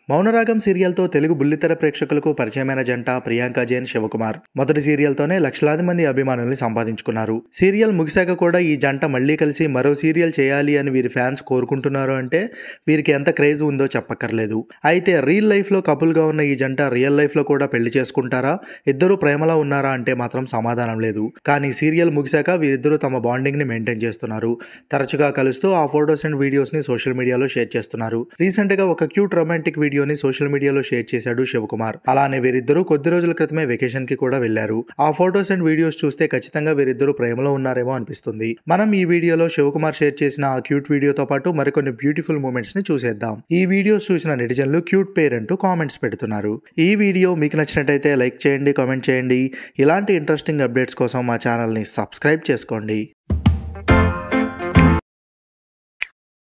మౌనరాగం సీరియల్తో తెలుగు బుల్లితెర ప్రేక్షకులకు పరిచయమైన జంట ప్రియాంక జైన్ శివకుమార్ మొదటి సీరియల్తోనే లక్షలాది మంది అభిమానుల్ని సంపాదించుకున్నారు సీరియల్ ముగిశాక కూడా ఈ జంట మళ్ళీ కలిసి మరో సీరియల్ చేయాలి అని వీరి ఫ్యాన్స్ కోరుకుంటున్నారు అంటే వీరికి ఎంత క్రేజ్ ఉందో చెప్పక్కర్లేదు అయితే రియల్ లైఫ్లో కపుల్గా ఉన్న ఈ జంట రియల్ లైఫ్లో కూడా పెళ్లి చేసుకుంటారా ఇద్దరు ప్రేమలో ఉన్నారా అంటే మాత్రం సమాధానం లేదు కానీ సీరియల్ ముగిశాక వీరిద్దరూ తమ బాండింగ్ని మెయింటైన్ చేస్తున్నారు తరచుగా కలుస్తూ ఆ ఫొటోస్ అండ్ వీడియోస్ని సోషల్ మీడియాలో షేర్ చేస్తున్నారు రీసెంట్గా ఒక క్యూట్ రొమాంటిక్ వీడియోని సోషల్ మీడియాలో షేర్ చేశాడు శివకుమార్ అలానే వీరిద్దరూ కొద్ది రోజుల క్రితమే వెకేషన్ కి కూడా వెళ్లారు ఆ ఫొటోస్ అండ్ వీడియోస్ చూస్తే ఖచ్చితంగా వీరిద్దరూ ప్రేమలో ఉన్నారేమో అనిపిస్తుంది మనం ఈ వీడియోలో శివకుమార్ షేర్ చేసిన ఆ క్యూట్ వీడియోతో పాటు మరికొన్ని బ్యూటిఫుల్ మూమెంట్స్ ని చూసేద్దాం ఈ వీడియోస్ చూసిన నెటిజన్లు క్యూట్ పేర్ అంటూ కామెంట్స్ పెడుతున్నారు ఈ వీడియో మీకు నచ్చినట్టయితే లైక్ చేయండి కామెంట్ చేయండి ఇలాంటి ఇంట్రెస్టింగ్ అప్డేట్స్ కోసం మా ఛానల్ని సబ్స్క్రైబ్ చేసుకోండి